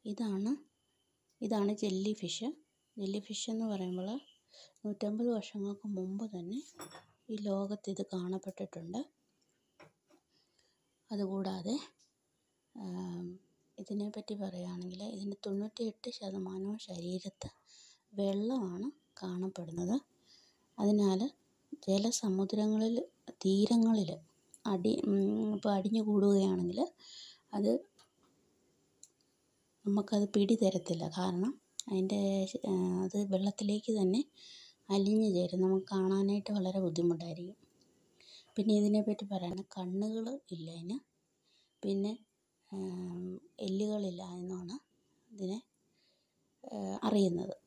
ഇതാണ് ഇതാണ് jelly fish jelly fish എന്ന് പറയുമ്പോൾ നൂറ്റമ്പത് വർഷങ്ങൾക്ക് മുമ്പ് തന്നെ ഈ ലോകത്ത് ഇത് കാണപ്പെട്ടിട്ടുണ്ട് അതുകൂടാതെ ഇതിനെപ്പറ്റി പറയുകയാണെങ്കിൽ ഇതിന് തൊണ്ണൂറ്റിയെട്ട് ശതമാനവും ശരീരത്ത് വെള്ളമാണ് കാണപ്പെടുന്നത് അതിനാൽ ജലസമുദ്രങ്ങളിൽ തീരങ്ങളിൽ അടി ഇപ്പോൾ അടിഞ്ഞു കൂടുകയാണെങ്കിൽ അത് നമുക്കത് പിടി തരത്തില്ല കാരണം അതിൻ്റെ അത് വെള്ളത്തിലേക്ക് തന്നെ അലിഞ്ഞു ചേരും നമുക്ക് കാണാനായിട്ട് വളരെ ബുദ്ധിമുട്ടായിരിക്കും പിന്നെ ഇതിനെപ്പറ്റി പറയുകയാണെങ്കിൽ കണ്ണുകൾ ഇല്ല ഇതിന് പിന്നെ എല്ലുകളില്ല എന്നാണ് ഇതിനെ അറിയുന്നത്